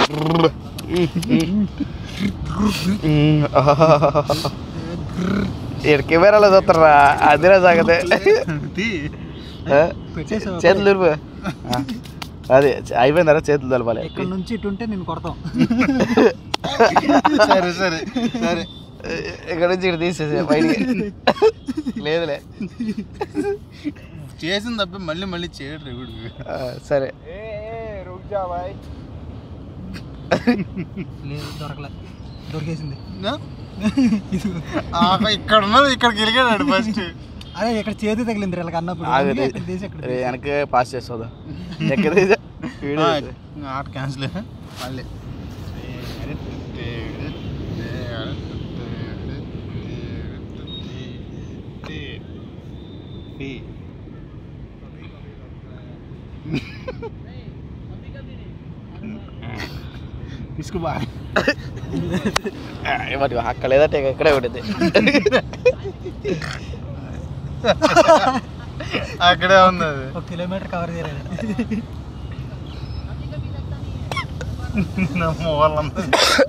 ఇక్కడ కెమెరాలో చూస్తారా అదిరా సాగతే ఆ? పెట్టేసావు చేతులు దులుపు ఆ. అదే అయిపోయిందరా చేతులు దులపాలి ఇక్కడ నుంచి ఇటు ఉంటే నేను కొడతాం సరే సరే సరే ఇక్కడ నుంచి ఇక్కడ తీసేసే బయటికి లేదులే చేసిన తప్ప మళ్ళీ మళ్ళీ చేయడు రేగుడు ఆ, సరే లేదు దొరకలే దొరికేసింది ఇక్కడ ఉన్నది ఇక్కడికి వెళ్ళాడు ఫస్ట్ అదే ఇక్కడ చేతి తగిలింది వీళ్ళకి అన్నప్పుడు ఆగు, అందుకే ఇక్కడ తీసి ఇక్కడ రే, వెనక్కి పాస్ చేస్తుందా ఎక్కడ తీసా వీడియో తీసా. ఆట క్యాన్సిల్ మళ్ళీ ఇసుకు బాగా ఆ, ఇవ్వండి, అక్కడ లేదంటే ఇక ఇక్కడే ఉంటుంది అక్కడే ఉంది అది ఒక కిలోమీటర్ కవర్ చేయలేదు నమ్మ వాళ్ళంతా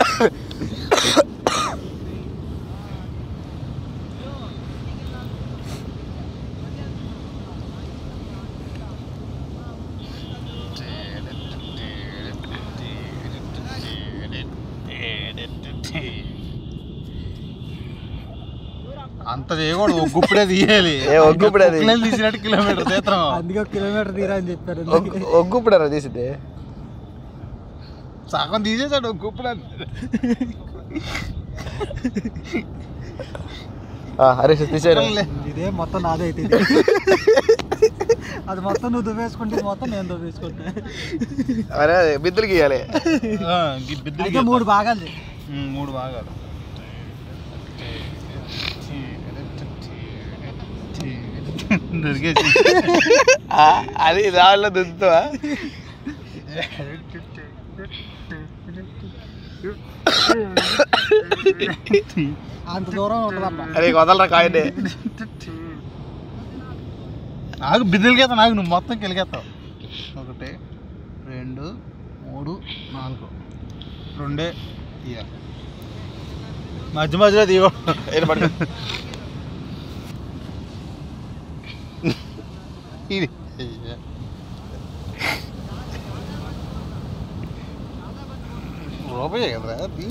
అంత చేయకూడదు ఒక గుప్పుడే తీయాలి ఏ, ఒక గుప్పుడే తీ- కుక్కలేని తీసినట్టు కిలోమీటర్ తీత్రం అందుకే ఒక కిలోమీటర్ తీరా అని చెప్పారు ఒగ్గు- ఒగ్గు ఇప్పుడు తీసింది సగం తీసేసాడు ఒక గుప్పుడు హరీష్ తీసారు ఇదే మొత్తం నాదే అయితే ఇది. అది మొత్తం నువ్వు దువ్వేసుకుంటే ఇది మొత్తం నేను దువ్వేసుకుంటా అరే బిద్దులు గీయాలి అయితే మూడు భాగాలు చేయి. ఉమ్, మూడు భాగాలు దొరికేసి ఆ, అది దానిలో దుద్దుతావా అంత దూరం ఉండదమ్మా అరే వదలరా కాయండి నాకు బిద్దులకేత నాకు నువ్వు మొత్తం కెలికేస్తావు ఒకటి రెండు మూడు నాలుగు రెండే తీయాలి మధ్య మధ్యలో తీయకూడదు ఇది రూపాయి కదరా తీ